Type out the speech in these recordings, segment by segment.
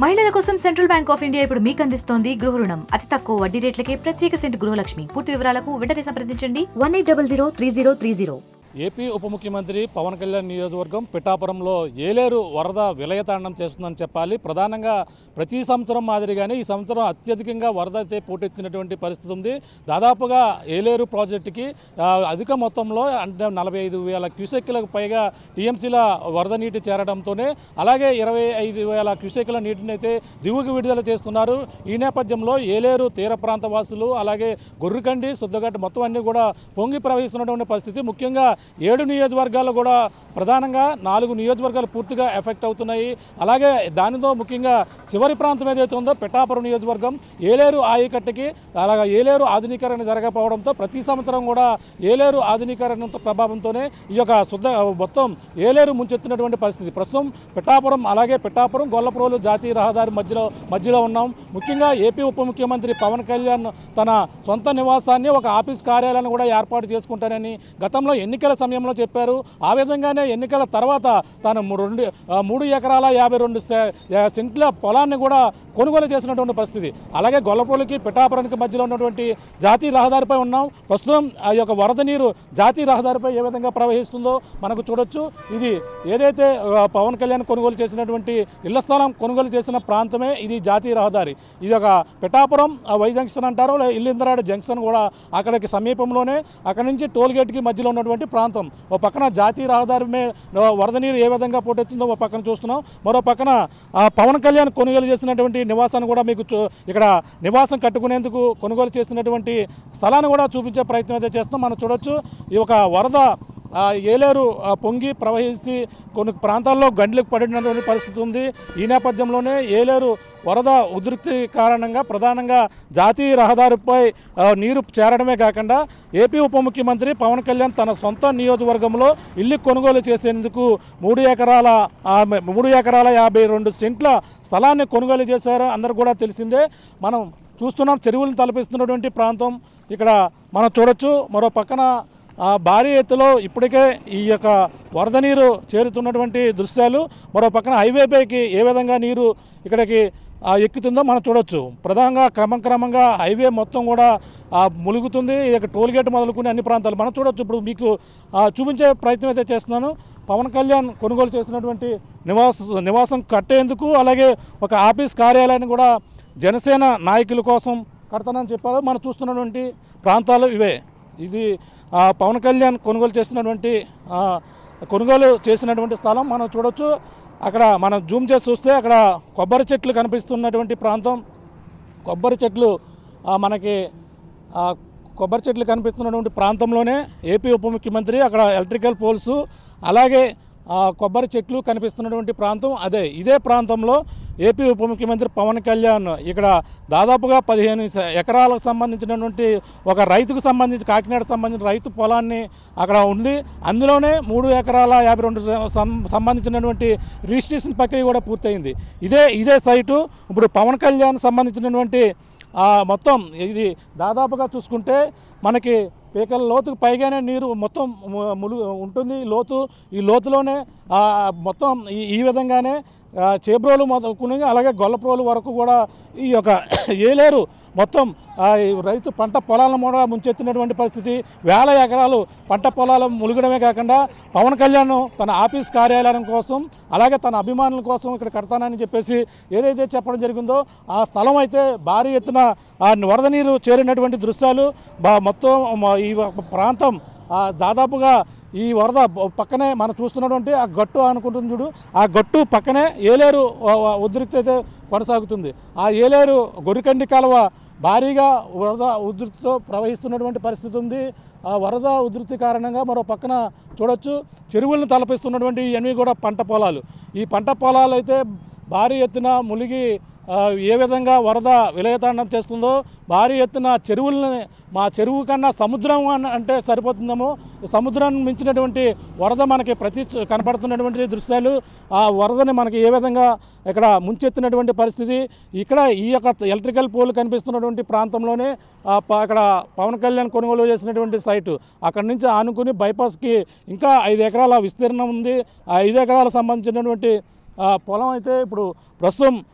మహిళల కోసం central bank of India ఇప్పుడు మీకు అందిస్తోంది గృహ రుణం అతి తక్కువ వడ్డీ రేట్లకే ప్రత్యేక సెంట్ గృహలక్ష్మి పూర్తి వివరాలకు వెంటనే సంప్రదించండి one eight double zero three zero three zero AP ఉప ముఖ్యమంత్రి పవన్ కళ్యాణ్ నియోజకవర్గం పిఠాపురంలో ఏలేరు వరద విలయతాండం చేస్తుందని చెప్పాలి ప్రధానంగా ప్రతి సంవత్సరం మాదిరిగానే ఈ సంవత్సరం అత్యధికంగా వరద అయితే పోటెత్తినటువంటి పరిస్థితి ఉంది దాదాపుగా ఏలేరు ప్రాజెక్టుకి ఆ, అధిక మొత్తంలో అంటే నలభై ఐదు వేల క్యూసెక్లకు పైగా టీఎంసీల వరద నీటి చేరడంతోనే అలాగే ఇరవై ఐదు వేల క్యూసెక్ల నీటిని అయితే దిగువకి విడుదల చేస్తున్నారు ఈ నేపథ్యంలో ఏలేరు తీర ప్రాంత వాసులు అలాగే గొర్రెకండి శుద్ధగడ్డ మొత్తం అన్నీ కూడా పొంగి ప్రవహిస్తున్నటువంటి పరిస్థితి ముఖ్యంగా ఏడు నియోజకవర్గాల్లో కూడా ప్రధానంగా నాలుగు నియోజకవర్గాలు పూర్తిగా ఎఫెక్ట్ అవుతున్నాయి అలాగే దానితో ముఖ్యంగా చివరి ప్రాంతం ఏదైతే ఉందో పిఠాపురం నియోజకవర్గం ఏలేరు ఆయకట్టుకి అలాగే ఏలేరు ఆధునీకరణ జరగకపోవడంతో ప్రతి సంవత్సరం కూడా ఏలేరు ఆధునీకరణ ప్రభావంతోనే ఈ యొక్క శుద్ధ మొత్తం ఏలేరు ముంచెత్తినటువంటి పరిస్థితి ప్రస్తుతం పిఠాపురం అలాగే పిఠాపురం గొల్లప్రోలు జాతీయ రహదారి మధ్యలో మధ్యలో ఉన్నాం ముఖ్యంగా ఏపీ ఉప ముఖ్యమంత్రి పవన్ కళ్యాణ్ తన సొంత నివాసాన్ని ఒక ఆఫీస్ కార్యాలయాన్ని కూడా ఏర్పాటు చేసుకుంటానని గతంలో ఎన్నికల సమయంలో చెప్పారు ఆ విధంగానే ఎన్నికల తర్వాత తాను ము- రెండు ఆ, మూడు ఎకరాల యాభై రెండు సె- యా- సెంట్ల పొలాన్ని కూడా కొనుగోలు చేసినటువంటి పరిస్థితి అలాగే గొల్లపూలకి పిఠాపురానికి మధ్యలో ఉన్నటువంటి జాతీయ రహదారిపై ఉన్నాం ప్రస్తుతం ఆ యొక్క వరద నీరు జాతీయ రహదారిపై ఏ విధంగా ప్రవహిస్తుందో మనకు చూడొచ్చు ఇది ఏదైతే ఆ, పవన్ కళ్యాణ్ కొనుగోలు చేసినటువంటి ఇళ్ల స్థలం కొనుగోలు చేసిన ప్రాంతమే ఇది జాతీయ రహదారి ఇది ఒక పిఠాపురం ఆ, వై జంక్షన్ అంటారు లేదా ఇల్లిందరాడు జంక్షన్ కూడా అక్కడికి సమీపంలోనే అక్కడి నుంచి టోల్ గేట్కి మధ్యలో ఉన్నటువంటి ప్రాంతం ఓ పక్కన జాతీయ రహదారి మీద వరద నీరు ఏ విధంగా పోటెత్తుందో ఓ పక్కన చూస్తున్నాం మరో పక్కన ఆ, పవన్ కళ్యాణ్ కొనుగోలు చేసినటువంటి నివాసాన్ని కూడా మీకు చూ- ఇక్కడ నివాసం కట్టుకునేందుకు కొనుగోలు చేసినటువంటి స్థలాన్ని కూడా చూపించే ప్రయత్నం అయితే చేస్తున్నాం మనం చూడొచ్చు ఈ ఒక వరద ఆ, ఏలేరు ఆ, పొంగి ప్రవహించి కొన్ని ప్రాంతాల్లో గండ్లకు పడినటువంటి పరిస్థితి ఉంది ఈ నేపథ్యంలోనే ఏలేరు వరద ఉధృతి కారణంగా ప్రధానంగా జాతీయ రహదారిపై ఆ, నీరు చేరడమే కాకుండా ఏపీ ఉప ముఖ్యమంత్రి పవన్ కళ్యాణ్ తన సొంత నియోజకవర్గంలో ఇల్లు కొనుగోలు చేసేందుకు మూడు ఎకరాల ఆ, మూడు ఎకరాల యాభై రెండు సెంట్ల స్థలాన్ని కొనుగోలు చేశారు అందరు కూడా తెలిసిందే మనం చూస్తున్నాం చెరువులను తలపిస్తున్నటువంటి ప్రాంతం ఇక్కడ మనం చూడొచ్చు మరో పక్కన ఆ భారీ ఎత్తులో ఇప్పటికే ఈ యొక్క వరద నీరు చేరుతున్నటువంటి దృశ్యాలు మరో పక్కన హైవే పైకి ఏ విధంగా నీరు ఇక్కడికి ఆ, ఎక్కుతుందో మనం చూడొచ్చు ప్రధానంగా క్రమం క్రమంగా హైవే మొత్తం కూడా ఆ, ములుగుతుంది ఈ యొక్క టోల్ గేట్ మొదలుకుని అన్ని ప్రాంతాలు మనం చూడొచ్చు ఇప్పుడు మీకు ఆ, చూపించే ప్రయత్నం అయితే చేస్తున్నాను పవన్ కళ్యాణ్ కొనుగోలు చేసినటువంటి నివాస నివాసం కట్టేందుకు అలాగే ఒక ఆఫీస్ కార్యాలయాన్ని కూడా జనసేన నాయకుల కోసం కడతానని చెప్పారు మనం చూస్తున్నటువంటి ప్రాంతాలు ఇవే ఇది ఆ, పవన్ కళ్యాణ్ కొనుగోలు చేసినటువంటి ఆ, కొనుగోలు చేసినటువంటి స్థలం మనం చూడొచ్చు అక్కడ మనం జూమ్ చేసి చూస్తే అక్కడ కొబ్బరి చెట్లు కనిపిస్తున్నటువంటి ప్రాంతం కొబ్బరి చెట్లు ఆ, మనకి ఆ, కొబ్బరి చెట్లు కనిపిస్తున్నటువంటి ప్రాంతంలోనే ఏపీ ఉప ముఖ్యమంత్రి అక్కడ ఎలక్ట్రికల్ పోల్స్ అలాగే ఆ, కొబ్బరి చెట్లు కనిపిస్తున్నటువంటి ప్రాంతం అదే ఇదే ప్రాంతంలో ఏపీ ఉప ముఖ్యమంత్రి పవన్ కళ్యాణ్ ఇక్కడ దాదాపుగా పదిహేను స- ఎకరాలకు సంబంధించినటువంటి ఒక రైతుకు సంబంధించి కాకినాడకు సంబంధించిన రైతు పొలాన్ని అక్కడ ఉంది అందులోనే మూడు ఎకరాల యాభై రెండు సం- సంబంధించినటువంటి రిజిస్ట్రేషన్ ప్రక్రియ కూడా పూర్తయింది ఇదే ఇదే సైటు ఇప్పుడు పవన్ కళ్యాణ్ సంబంధించినటువంటి ఆ, మొత్తం ఇది దాదాపుగా చూసుకుంటే మనకి పీకల లోతుకు పైగానే నీరు మొత్తం ము- ములు ఉంటుంది ఈ లోతు ఈ లోతులోనే ఆ, మొత్తం ఈ ఈ విధంగానే ఆ, చేబ్రోలు మొదలుకుని అలాగే గొల్లప్రోలు వరకు కూడా ఈ యొక్క ఏలేరు మొత్తం ఆ, ఈ రైతు పంట పొలాలను కూడా ముంచెత్తినటువంటి పరిస్థితి వేల ఎకరాలు పంట పొలాలు ములుగడమే కాకుండా పవన్ కళ్యాణ్ తన ఆఫీస్ కార్యాలయం కోసం అలాగే తన అభిమానుల కోసం ఇక్కడ కడతానని చెప్పేసి ఏదైతే చెప్పడం జరిగిందో ఆ స్థలం అయితే భారీ ఎత్తున ఆ వరద నీరు చేరినటువంటి దృశ్యాలు బా మొత్తం మ- ఈ ప్రాంతం ఆ, దాదాపుగా ఈ వరద బ- పక్కనే మనం చూస్తున్నటువంటి ఆ గట్టు అనుకుంటుంది చూడు ఆ గట్టు పక్కనే ఏలేరు వ- వ- ఉధృతి అయితే కొనసాగుతుంది ఆ ఏలేరు గొరికండి కాలువ భారీగా వరద ఉధృతితో ప్రవహిస్తున్నటువంటి పరిస్థితి ఉంది ఆ వరద ఉధృతి కారణంగా మరో పక్కన చూడొచ్చు చెరువులను తలపిస్తున్నటువంటి ఇవన్నీ కూడా పంట పొలాలు ఈ పంట పొలాలు అయితే భారీ ఎత్తున మునిగి ఆ, ఏ విధంగా వరద విలయతాండం చేస్తుందో భారీ ఎత్తున చెరువుల్ని మా చెరువు కన్నా సముద్రం అన్న- అంటే సరిపోతుందేమో సముద్రాన్ని మించినటువంటి వరద మనకి ప్రతి చ- కనపడుతున్నటువంటి దృశ్యాలు ఆ వరదని మనకి ఏ విధంగా ఇక్కడ ముంచెత్తినటువంటి పరిస్థితి ఇక్కడ ఈ యొక్క ఎలక్ట్రికల్ పోల్ కనిపిస్తున్నటువంటి ప్రాంతంలోనే ఆ ప- అక్కడ పవన్ కళ్యాణ్ కొనుగోలు చేసినటువంటి సైటు అక్కడి నుంచి ఆనుకుని బైపాస్కి ఇంకా ఐదు ఎకరాల విస్తీర్ణం ఉంది ఆ ఐదు ఎకరాలకు సంబంధించినటువంటి ఆ పొలం అయితే ఇప్పుడు ప్రస్తుతం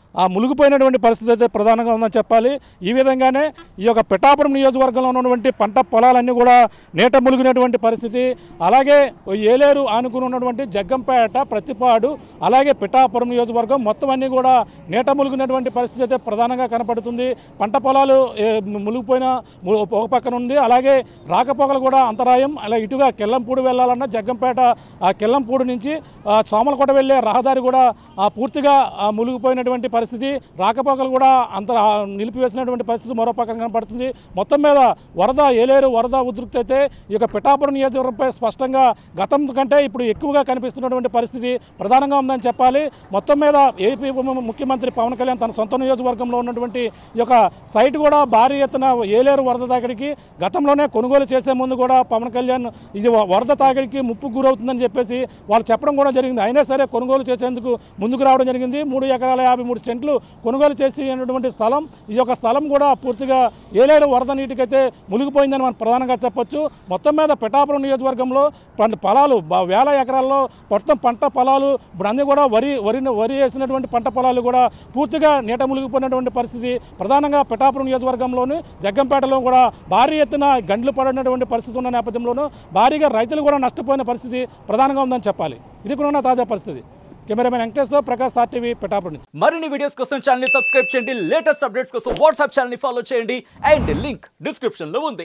ఆ మునిగిపోయినటువంటి పరిస్థితి అయితే ప్రధానంగా ఉందని చెప్పాలి ఈ విధంగానే ఈ యొక్క పిఠాపురం నియోజకవర్గంలో ఉన్నటువంటి పంట పొలాలన్నీ కూడా నీట మునిగినటువంటి పరిస్థితి అలాగే ఏలేరు ఆనుకుని ఉన్నటువంటి జగ్గంపేట ప్రతిపాడు అలాగే పిఠాపురం నియోజకవర్గం మొత్తం అన్నీ కూడా నీట మునిగినటువంటి పరిస్థితి అయితే ప్రధానంగా కనపడుతుంది పంట పొలాలు ఏ, మునిగిపోయిన ము- ఒక పక్కన ఉంది అలాగే రాకపోకలు కూడా అంతరాయం అలా ఇటుగా కెల్లంపూడి వెళ్ళాలన్నా జగ్గంపేట ఆ కెల్లంపూడి నుంచి ఆ, సోమలకోట వెళ్ళే రహదారి కూడా ఆ, పూర్తిగా ఆ, మునిగిపోయినటువంటి పరిస్థితి రాకపోకలు కూడా అంత ఆ, నిలిపివేసినటువంటి పరిస్థితి మరో పక్కన కనపడుతుంది మొత్తం మీద వరద ఏలేరు వరద ఉధృతి అయితే ఈ యొక్క పిఠాపురం నియోజకవర్గంపై స్పష్టంగా గతం కంటే ఇప్పుడు ఎక్కువగా కనిపిస్తున్నటువంటి పరిస్థితి ప్రధానంగా ఉందని చెప్పాలి మొత్తం మీద ఏపీ ఉప ముఖ్యమంత్రి పవన్ కళ్యాణ్ తన సొంత నియోజకవర్గంలో ఉన్నటువంటి ఈ యొక్క సైట్ కూడా భారీ ఎత్తున ఏలేరు వరద తాకిడికి గతంలోనే కొనుగోలు చేసే ముందు కూడా పవన్ కళ్యాణ్ ఇది వ- వరద తాకిడికి ముప్పు గురవుతుందని చెప్పేసి వాళ్ళు చెప్పడం కూడా జరిగింది అయినా సరే కొనుగోలు చేసేందుకు ముందుకు రావడం జరిగింది మూడు ఎకరాల యాభై మూడు సెంట్లు కొనుగోలు చేసి ఉన్నటువంటి స్థలం ఈ యొక్క స్థలం కూడా పూర్తిగా ఏలేరు వరద నీటికైతే మునిగిపోయిందని మనం ప్రధానంగా చెప్పొచ్చు మొత్తం మీద పిఠాపురం నియోజకవర్గంలో పంట పొలాలు బ- వేల ఎకరాల్లో మొత్తం పంట పొలాలు ఇప్పుడు అన్నీ కూడా వరి వరి వరి వేసినటువంటి పంట పొలాలు కూడా పూర్తిగా నీట మునిగిపోయినటువంటి పరిస్థితి ప్రధానంగా పిఠాపురం నియోజకవర్గంలోని జగ్గంపేటలో కూడా భారీ ఎత్తున గండ్లు పడినటువంటి పరిస్థితి ఉన్న నేపథ్యంలోనూ భారీగా రైతులు కూడా నష్టపోయిన పరిస్థితి ప్రధానంగా ఉందని చెప్పాలి ఇది కూడా ఉన్న తాజా పరిస్థితి కెమెరామెన్ వెంకటేష్తో ప్రకాష్ ఆర్టీవీ పిఠాపురం నుంచి మరిన్ని వీడియోస్ కోసం ఛానల్ ని సబ్స్క్రైబ్ చేయండి లేటెస్ట్ అప్డేట్స్ కోసం వాట్సాప్ ఛానల్ ని ఫాలో చేయండి అండ్ లింక్ డిస్క్రిప్షన్ లో ఉంది